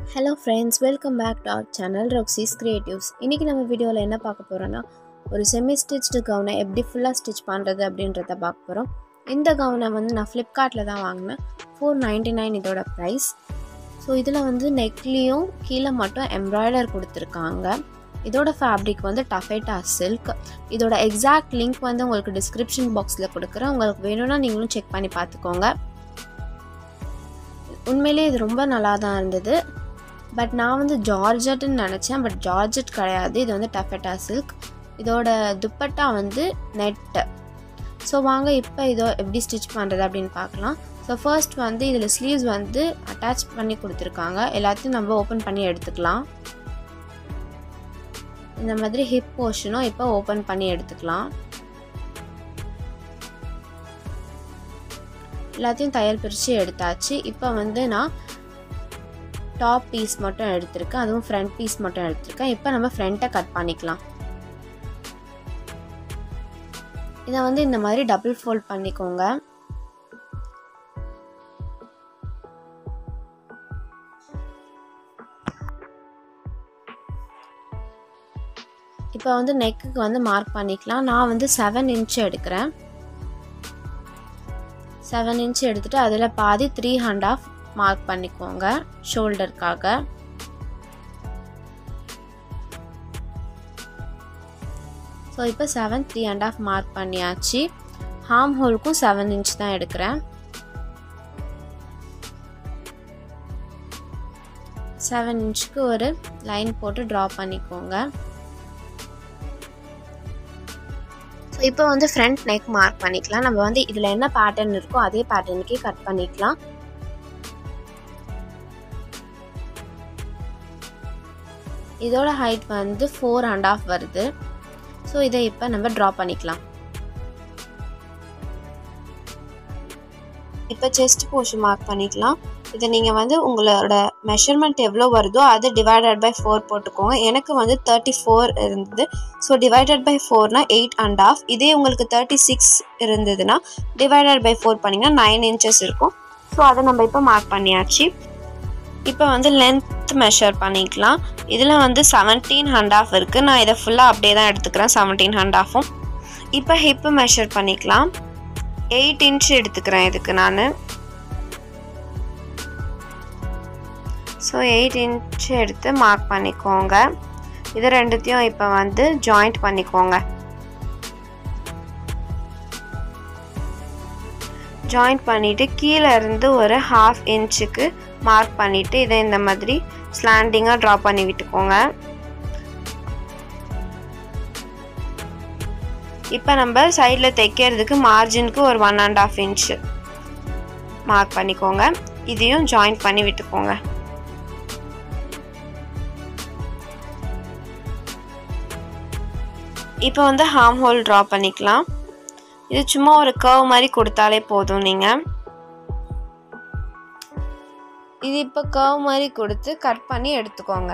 hello friends welcome back to our channel Roxy's creatives இன்றைக்கி நம்ம வீடியோவில் என்ன பார்க்க போகிறோன்னா ஒரு செமி ஸ்டிச்டு கவுனை எப்படி ஃபுல்லாக ஸ்டிச் பண்ணுறது அப்படின்றத பார்க்க போகிறோம் இந்த கவுனை வந்து நான் ஃப்ளிப்கார்ட்டில் தான் வாங்கினேன் ஃபோர் நைன்ட்டி நைன் இதோட ப்ரைஸ் ஸோ இதில் வந்து நெக்லேயும் கீழே மட்டும் எம்ப்ராய்டர் கொடுத்துருக்காங்க இதோட ஃபேப்ரிக் வந்து டஃபேட்டா சில்க் இதோட எக்ஸாக்ட் லிங்க் வந்து உங்களுக்கு டிஸ்கிரிப்ஷன் பாக்ஸில் கொடுக்குறேன் உங்களுக்கு வேணும்னா நீங்களும் செக் பண்ணி பார்த்துக்கோங்க உண்மையிலேயே இது ரொம்ப நல்லா தான் இருந்தது பட் நான் வந்து ஜார்ஜெட்டுன்னு நினச்சேன் பட் ஜார்ஜெட் கிடையாது இது வந்து டஃபெட்டா சில்க் இதோட துப்பட்டா வந்து நெட்டு ஸோ வாங்க இப்போ இதோ எப்படி ஸ்டிச் பண்ணுறது அப்படின்னு பார்க்கலாம் ஸோ ஃபர்ஸ்ட் வந்து இதில் ஸ்லீவ்ஸ் வந்து அட்டாச் பண்ணி கொடுத்துருக்காங்க எல்லாத்தையும் நம்ம ஓப்பன் பண்ணி எடுத்துக்கலாம் இந்த மாதிரி ஹிப் போர்ஷனும் இப்போ ஓப்பன் பண்ணி எடுத்துக்கலாம் எல்லாத்தையும் தையல் பிரித்து எடுத்தாச்சு இப்போ வந்து நான் டாப் பீஸ் மட்டும் எடுத்திருக்கேன் அதுவும் ஃப்ரண்ட் பீஸ் மட்டும் எடுத்திருக்கேன் இப்போ நம்ம ஃப்ரண்ட்டை கட் பண்ணிக்கலாம் இதை வந்து இந்த மாதிரி டபுள் ஃபோல்ட் பண்ணிக்கோங்க இப்போ வந்து நெக்குக்கு வந்து மார்க் பண்ணிக்கலாம் நான் வந்து செவன் இன்ச் எடுக்கிறேன் செவன் இன்ச் எடுத்துகிட்டு அதில் பாதி த்ரீ ஹண்ட் ஆஃப் மார்க் பண்ணிக்கோங்க ஷோல்டருக்காக ஸோ இப்போ seven three and half mark பண்ணியாச்சு ஹார்ம் ஹோலுக்கும் செவன் இன்ச் தான் எடுக்கிறேன் செவன் இன்ச்சுக்கு ஒரு லைன் போட்டு ட்ரா பண்ணிக்கோங்க ஸோ இப்போ வந்து ஃப்ரண்ட் நெக் மார்க் பண்ணிக்கலாம் நம்ம வந்து இதில் என்ன பேட்டர்ன் இருக்கோ அதே பேட்டர்னுக்கே கட் பண்ணிக்கலாம் இதோட ஹைட் வந்து ஃபோர் அண்ட் ஆஃப் வருது ஸோ இதை இப்போ நம்ம ட்ரா பண்ணிக்கலாம் இப்போ செஸ்ட் போர்ஷன் மார்க் பண்ணிக்கலாம் இதை நீங்கள் வந்து உங்களோட மெஷர்மெண்ட் எவ்வளோ வருதோ அது டிவைடட் பை ஃபோர் போட்டுக்கோங்க எனக்கு வந்து தேர்ட்டி ஃபோர் இருந்தது ஸோ டிவைடட் பை ஃபோர்னால் எயிட் அண்ட் ஆஃப் இதே உங்களுக்கு தேர்ட்டி சிக்ஸ் இருந்ததுன்னா டிவைடட் பை ஃபோர் பண்ணிங்கன்னா நைன் இன்ச்சஸ் இருக்கும் ஸோ அதை நம்ம இப்போ மார்க் பண்ணியாச்சு இப்போ வந்து லென்த் மெஷர் பண்ணிக்கலாம் இதில் வந்து செவன்டீன் ஹண்ட் ஆஃப் இருக்குது நான் இதை ஃபுல்லாக அப்படியே தான் எடுத்துக்கிறேன் செவன்டீன் ஹண்ட் ஆஃபும் இப்போ ஹிப்பு மெஷர் பண்ணிக்கலாம் எயிட் இன்ச் எடுத்துக்கிறேன் இதுக்கு நான் ஸோ எயிட் இன்ச் எடுத்து மார்க் பண்ணிக்கோங்க இது ரெண்டுத்தையும் இப்போ வந்து ஜாயிண்ட் பண்ணிக்கோங்க ஜாயிண்ட் பண்ணிவிட்டு கீழே இருந்து ஒரு ஹாஃப் இன்ச்சுக்கு மார்க் பண்ணிவிட்டு இதை இந்த மாதிரி ஸ்லாண்டிங்காக ட்ரா பண்ணி விட்டுக்கோங்க இப்போ நம்ம சைடில் தைக்கிறதுக்கு மார்ஜினுக்கு ஒரு one and half inch mark பண்ணிக்கோங்க இதையும் ஜாயின் பண்ணி விட்டுக்கோங்க இப்போ வந்து ஹார்ம் ஹோல் ட்ரா பண்ணிக்கலாம் இது சும்மா ஒரு கர்வ் மாதிரி கொடுத்தாலே போதும் நீங்கள் இது இப்போ கர்வ் மாதிரி கொடுத்து கட் பண்ணி எடுத்துக்கோங்க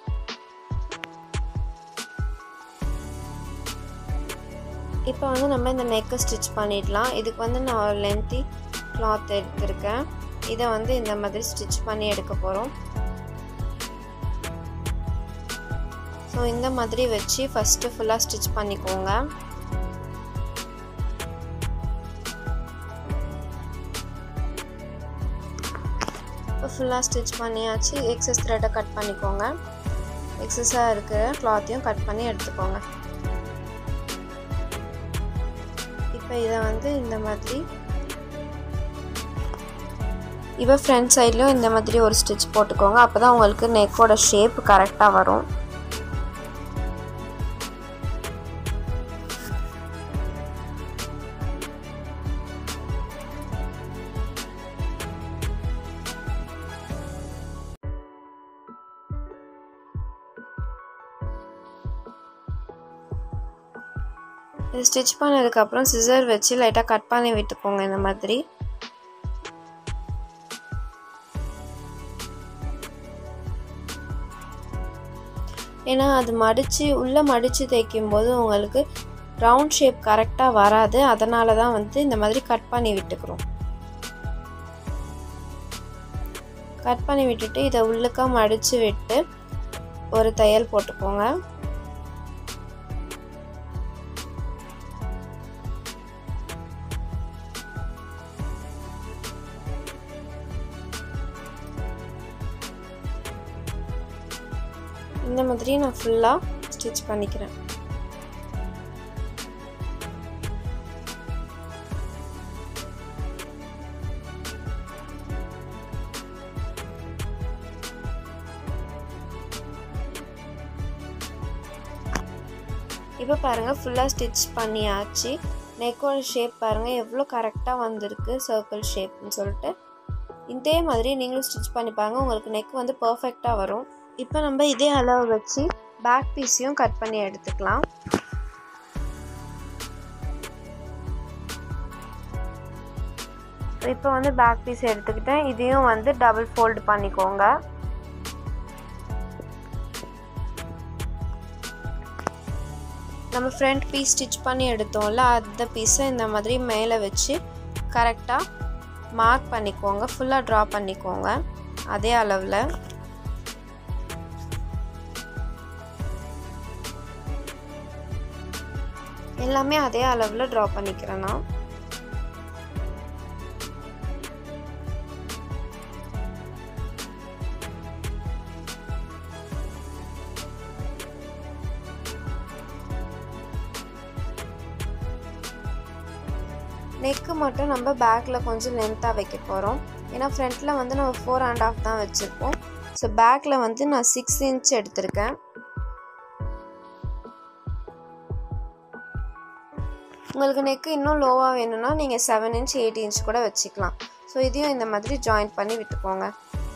இப்போ வந்து நம்ம இந்த நெக்கை ஸ்டிச் பண்ணிடலாம் இதுக்கு வந்து நான் ஒரு லென்த்தி கிளாத் எடுத்திருக்கேன் இதை வந்து இந்த மாதிரி ஸ்டிச் பண்ணி எடுக்க போகிறோம் ஸோ இந்த மாதிரி வச்சு ஃபஸ்ட்டு ஃபுல்லாக ஸ்டிச் பண்ணிக்கோங்க இப்போ ஃபுல்லாக ஸ்டிச் பண்ணியாச்சு எக்ஸஸ் த்ரெட்டை கட் பண்ணிக்கோங்க எக்ஸஸாக இருக்கிற கிளாத்தையும் கட் பண்ணி எடுத்துக்கோங்க இப்போ இதை வந்து இந்த மாதிரி இப்போ ஃப்ரண்ட் சைட்லேயும் இந்த மாதிரி ஒரு ஸ்டிச் போட்டுக்கோங்க அப்போ தான் உங்களுக்கு நெக்கோட ஷேப் கரெக்டாக வரும் இது ஸ்டிச் பண்ணதுக்கப்புறம் சிசர் வச்சு லைட்டாக கட் பண்ணி விட்டுக்கோங்க இந்த மாதிரி ஏன்னா அது மடித்து உள்ளே மடித்து தைக்கும்போது உங்களுக்கு ரவுண்ட் ஷேப் கரெக்டாக வராது அதனால தான் வந்து இந்த மாதிரி கட் பண்ணி விட்டுக்கிறோம் கட் பண்ணி விட்டுட்டு இதை உள்ளுக்க மடித்து விட்டு ஒரு தையல் போட்டுக்கோங்க இந்த மாதிரி நான் ஃபுல்லாக ஸ்டிச் பண்ணிக்கிறேன் இப்போ பாருங்கள் ஃபுல்லாக ஸ்டிச் பண்ணியாச்சு நெக்கோட ஷேப் பாருங்கள் எவ்வளோ கரெக்டாக வந்திருக்கு சர்க்கிள் ஷேப்னு சொல்லிட்டு இதே மாதிரி நீங்களும் ஸ்டிச் பண்ணிப்பாங்க உங்களுக்கு நெக் வந்து பர்ஃபெக்டாக வரும் இப்போ நம்ம இதே அளவு வச்சு பேக் பீஸையும் கட் பண்ணி எடுத்துக்கலாம் இப்போ வந்து பேக் பீஸ் எடுத்துக்கிட்டேன் இதையும் வந்து டபுள் ஃபோல்டு பண்ணிக்கோங்க நம்ம ஃப்ரண்ட் பீஸ் ஸ்டிச் பண்ணி எடுத்தோம்ல அந்த பீஸை இந்த மாதிரி மேலே வச்சு கரெக்டாக மார்க் பண்ணிக்கோங்க ஃபுல்லாக ட்ரா பண்ணிக்கோங்க அதே அளவில் எல்லாமே அதே அளவில் ட்ரா பண்ணிக்கிறேன் நான் நெக்கு மட்டும் நம்ம பேக்கில் கொஞ்சம் லென்த்தாக வைக்க போகிறோம் ஏன்னா ஃப்ரண்ட்டில் வந்து நம்ம ஃபோர் அண்ட் ஆஃப் தான் வச்சுருப்போம் ஸோ பேக்கில் வந்து நான் சிக்ஸ் இன்ச் எடுத்திருக்கேன் உங்களுக்கு நெக்கு இன்னும் லோவாக வேணும்னா நீங்கள் செவன் இன்ச் எயிட் இன்ச் கூட வச்சுக்கலாம் ஸோ இதையும் இந்த மாதிரி ஜாயின் பண்ணி விட்டுக்கோங்க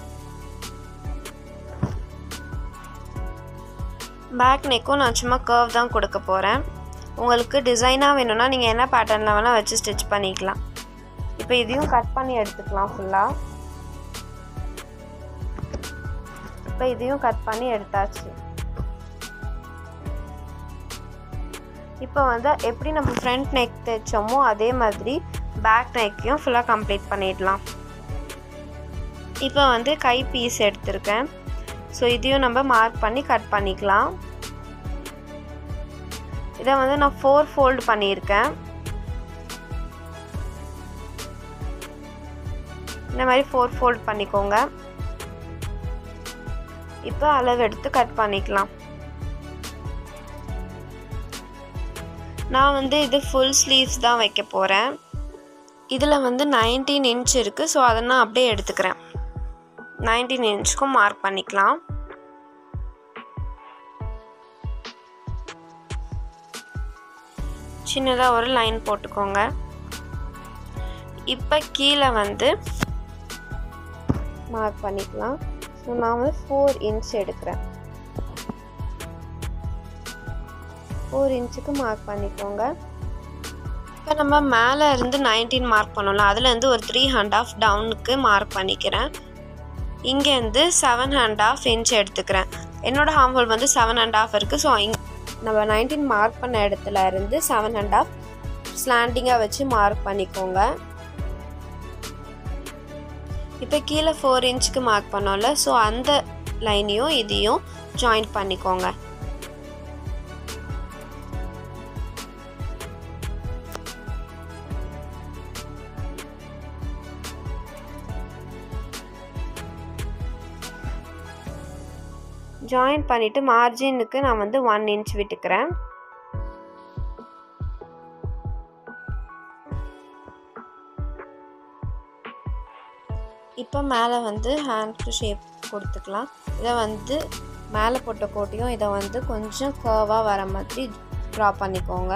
பேக் நெக்கும் நான் சும்மா கர்வ் தான் கொடுக்க போகிறேன் உங்களுக்கு டிசைனாக வேணும்னா நீங்கள் என்ன பேட்டர்னில் வேணால் வச்சு ஸ்டிச் பண்ணிக்கலாம் இப்போ இதையும் கட் பண்ணி எடுத்துக்கலாம் ஃபுல்லாக இப்போ இதையும் கட் பண்ணி எடுத்தாச்சு இப்போ வந்து எப்படி நம்ம ஃப்ரண்ட் நெக் தைச்சோமோ அதே மாதிரி பேக் நெக்கையும் ஃபுல்லாக கம்ப்ளீட் பண்ணிடலாம் இப்போ வந்து கை பீஸ் எடுத்திருக்கேன் ஸோ இதையும் நம்ம மார்க் பண்ணி கட் பண்ணிக்கலாம் இதை வந்து நான் ஃபோர் ஃபோல்டு பண்ணியிருக்கேன் இந்த மாதிரி ஃபோர் ஃபோல்ட் பண்ணிக்கோங்க இப்போ அளவு எடுத்து கட் பண்ணிக்கலாம் நான் வந்து இது ஃபுல் ஸ்லீவ்ஸ் தான் வைக்க போகிறேன் இதில் வந்து நைன்டீன் இன்ச் இருக்குது ஸோ அதை நான் அப்படியே எடுத்துக்கிறேன் நைன்டீன் இன்ச்சுக்கும் மார்க் பண்ணிக்கலாம் சின்னதாக ஒரு லைன் போட்டுக்கோங்க இப்போ கீழே வந்து மார்க் பண்ணிக்கலாம் ஸோ நான் வந்து ஃபோர் இன்ச் எடுக்கிறேன் ஃபோர் இன்ச்சுக்கு மார்க் பண்ணிக்கோங்க இப்போ நம்ம மேலே இருந்து நைன்டீன் மார்க் பண்ணோம்ல அதுலேருந்து ஒரு த்ரீ ஹண்ட் ஆஃப் டவுனுக்கு மார்க் பண்ணிக்கிறேன் இங்கேருந்து செவன் ஹண்ட் ஆஃப் இன்ச் எடுத்துக்கிறேன் என்னோடய ஹார்ம் ஹோல் வந்து செவன் அண்ட் ஆஃப் இருக்குது ஸோ இங் நம்ம நைன்டீன் மார்க் பண்ண இடத்துல இருந்து செவன் அண்ட் ஆஃப் ஸ்லாண்டிங்காக வச்சு மார்க் பண்ணிக்கோங்க இப்போ கீழே ஃபோர் இன்ச்சுக்கு மார்க் பண்ணோம்ல ஸோ அந்த லைனையும் இதையும் ஜாயின் பண்ணிக்கோங்க ஜாயின் பண்ணிவிட்டு மார்ஜினுக்கு நான் வந்து ஒன் இன்ச் விட்டுக்கிறேன் இப்போ மேலே வந்து ஹேண்ட்க்கு ஷேப் கொடுத்துக்கலாம் இதை வந்து மேலே போட்ட கோட்டையும் இதை வந்து கொஞ்சம் கர்வாக வர மாதிரி ட்ரா பண்ணிக்கோங்க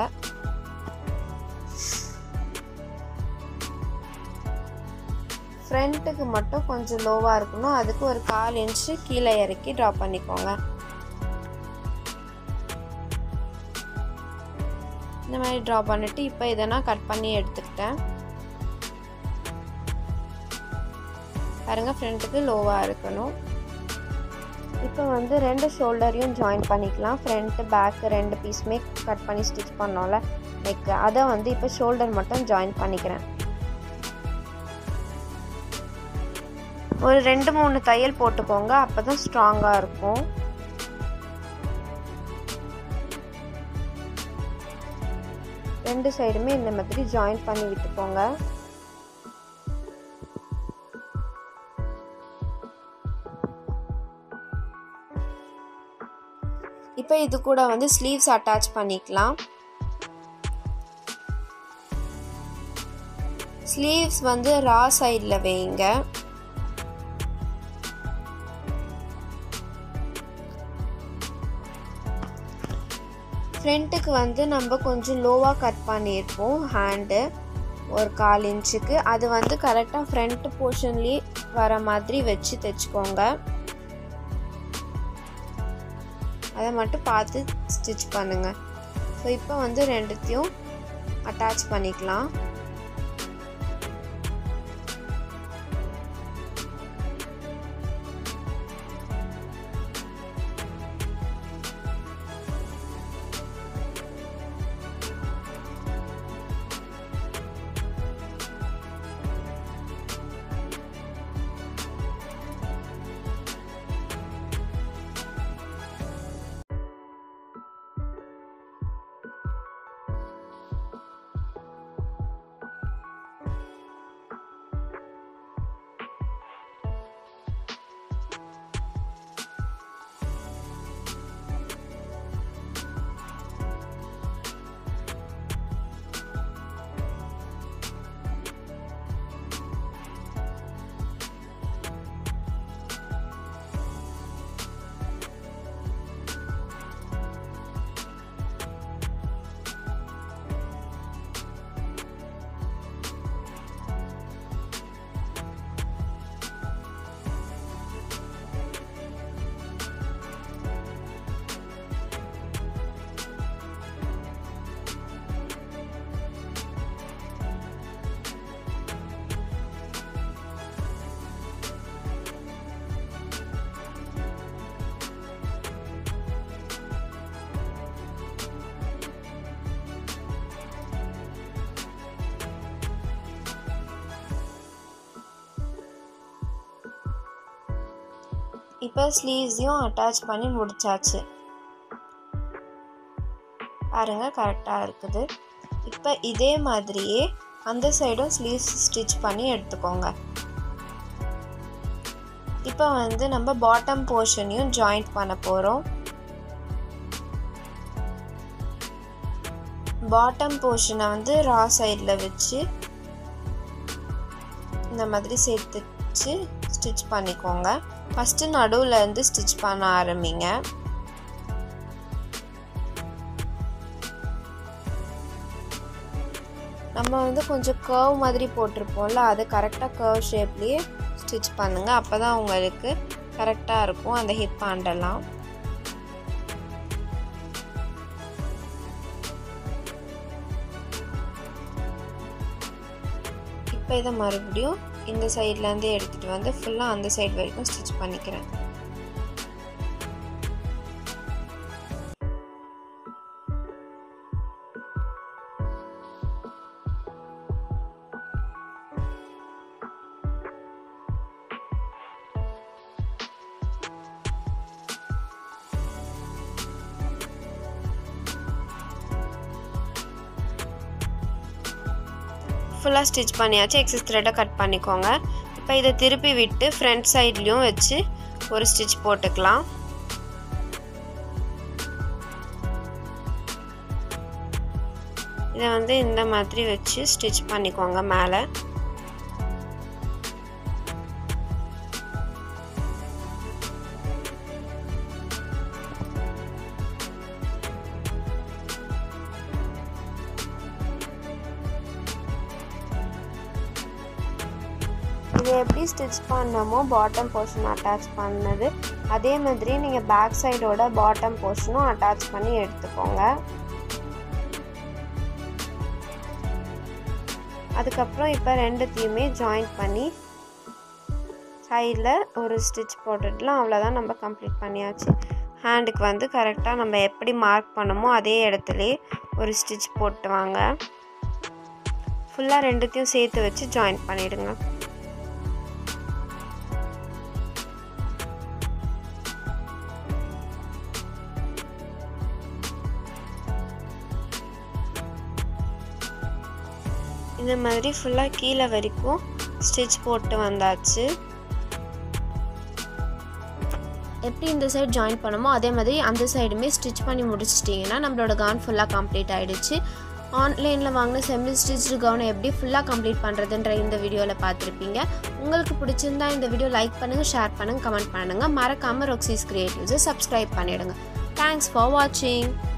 ஃப்ரண்ட்டுக்கு மட்டும் கொஞ்சம் லோவாக இருக்கணும் அதுக்கு ஒரு கால் இன்ச்சு கீழே இறக்கி ட்ரா பண்ணிக்கோங்க இந்த மாதிரி ட்ரா பண்ணிவிட்டு இப்போ இதை நான் கட் பண்ணி எடுத்துக்கிட்டேன் பாருங்கள் ஃப்ரண்ட்டுக்கு லோவாக இருக்கணும் இப்போ வந்து ரெண்டு ஷோல்டரையும் ஜாயின் பண்ணிக்கலாம் ஃப்ரண்ட்டு பேக்கு ரெண்டு பீஸுமே கட் பண்ணி ஸ்டிச் பண்ணோம்ல நெக்கு அதை வந்து இப்போ ஷோல்டர் மட்டும் ஜாயின் பண்ணிக்கிறேன் ஒரு ரெண்டு மூணு தையல் போட்டுக்கோங்க அப்போ தான் ஸ்ட்ராங்காக இருக்கும் ரெண்டு சைடுமே இந்த மாதிரி ஜாயின் பண்ணி விட்டுக்கோங்க இப்போ இது கூட வந்து ஸ்லீவ்ஸ் அட்டாச் பண்ணிக்கலாம் ஸ்லீவ்ஸ் வந்து ரா சைடில் வைங்க ஃப்ரண்ட்டுக்கு வந்து நம்ம கொஞ்சம் லோவாக கட் பண்ணியிருப்போம் ஹேண்டு ஒரு கால் இன்ச்சுக்கு அது வந்து கரெக்டாக ஃப்ரண்ட் போர்ஷன்லேயே வர மாதிரி வச்சு தைச்சிக்கோங்க அதை மட்டும் பார்த்து ஸ்டிச் பண்ணுங்கள் ஸோ இப்போ வந்து ரெண்டுத்தையும் அட்டாச் பண்ணிக்கலாம் இப்போ ஸ்லீவ்ஸையும் அட்டாச் பண்ணி முடிச்சாச்சு பாருங்க கரெக்டாக இருக்குது இப்போ இதே மாதிரியே அந்த சைடும் ஸ்லீவ்ஸ் ஸ்டிச் பண்ணி எடுத்துக்கோங்க இப்போ வந்து நம்ம பாட்டம் போர்ஷனையும் ஜாயிண்ட் பண்ண போகிறோம் பாட்டம் போர்ஷனை வந்து ரா சைடில் வச்சு இந்த மாதிரி சேர்த்துச்சு ஸ்டிச் பண்ணிக்கோங்க ஃபஸ்ட்டு நடுவில் இருந்து ஸ்டிச் பண்ண ஆரம்பிங்க நம்ம வந்து கொஞ்சம் கர்வ் மாதிரி போட்டிருப்போம்ல அது கரெக்டாக கர்வ் ஷேப்லேயே ஸ்டிச் பண்ணுங்கள் அப்போ தான் உங்களுக்கு கரெக்டாக இருக்கும் அந்த ஹிப் ஆண்டெல்லாம் இப்போ இதை மறுபடியும் இந்த சைட்லேருந்தே எடுத்துகிட்டு வந்து ஃபுல்லாக அந்த சைடு வரைக்கும் ஸ்டிச் பண்ணிக்கிறேன் ஃபுல்லாக ஸ்டிச் பண்ணியாச்சு எக்ஸஸ் த்ரெட்டை கட் பண்ணிக்கோங்க இப்போ இதை திருப்பி விட்டு ஃப்ரண்ட் சைட்லேயும் வச்சு ஒரு ஸ்டிச் போட்டுக்கலாம் இதை வந்து இந்த மாதிரி வச்சு ஸ்டிச் பண்ணிக்கோங்க மேலே இதை எப்படி ஸ்டிச் பண்ணமோ பாட்டம் போர்ஷன் அட்டாச் பண்ணது அதே மாதிரி நீங்கள் பேக் சைடோட பாட்டம் போர்ஷனும் அட்டாச் பண்ணி எடுத்துக்கோங்க அதுக்கப்புறம் இப்போ ரெண்டுத்தையுமே ஜாயின் பண்ணி சைடில் ஒரு ஸ்டிச் போட்டுடலாம் அவ்வளோதான் நம்ம கம்ப்ளீட் பண்ணியாச்சு ஹேண்டுக்கு வந்து கரெக்டாக நம்ம எப்படி மார்க் பண்ணமோ அதே இடத்துலையே ஒரு ஸ்டிச் போட்டு வாங்க ஃபுல்லாக ரெண்டுத்தையும் சேர்த்து வச்சு ஜாயின் பண்ணிவிடுங்க இந்த மாதிரி ஃபுல்லாக கீழே வரைக்கும் ஸ்டிச் போட்டு வந்தாச்சு எப்படி இந்த சைடு ஜாயின் பண்ணமோ அதே மாதிரி அந்த சைடுமே ஸ்டிச் பண்ணி முடிச்சிட்டிங்கன்னா நம்மளோட கவுன் ஃபுல்லாக கம்ப்ளீட் ஆகிடுச்சு ஆன்லைனில் வாங்கின செமி ஸ்டிச்டு கவுனை எப்படி ஃபுல்லாக கம்ப்ளீட் பண்ணுறதுன்ற இந்த வீடியோவில் பார்த்துருப்பீங்க உங்களுக்கு பிடிச்சிருந்தா இந்த வீடியோ லைக் பண்ணுங்கள் ஷேர் பண்ணுங்கள் கமெண்ட் பண்ணுங்கள் மறக்காமல் ரொக்ஸிஸ் கிரியேட்டிவ்ஸை சப்ஸ்கிரைப் பண்ணிவிடுங்க தேங்க்ஸ் ஃபார் வாட்சிங்